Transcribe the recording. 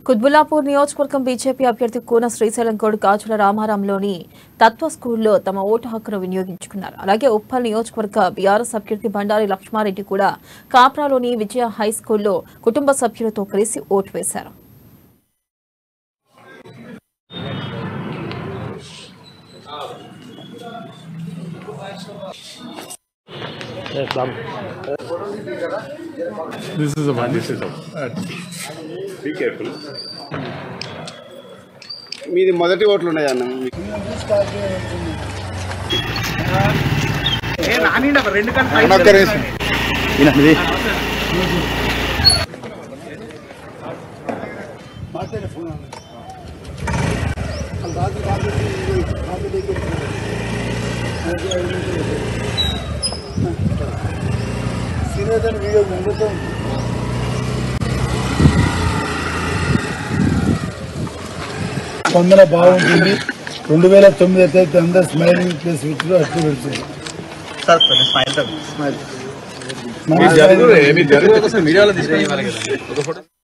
కుత్బుల్లాపూర్ నియోజకవర్గం బీజేపీ అభ్యర్థి కూన శ్రీశైలం గౌడ్ గాజుల రామారంలోని తత్వ స్కూల్లో తమ ఓటు హక్కును వినియోగించుకున్నారు అలాగే ఉప్పల్ నియోజకవర్గ బీఆర్ఎస్ అభ్యర్థి బండారి లక్ష్మారెడ్డి కూడా కాప్రాలోని విజయ హై స్కూల్లో కుటుంబ సభ్యులతో కలిసి ఓటు వేశారు This is a one. This is a. Be careful. మీది మొదటి ఓట్లు ఉన్నాయి అన్న స్పందన బాగుంటుంది రెండు వేల తొమ్మిది అయితే అందరు స్మైలింగ్ ప్లేస్ విచ్లో అట్లు పెడుతుంది మీ జరుగురు మీ జరుగురు మీడియాలో తీసుకుని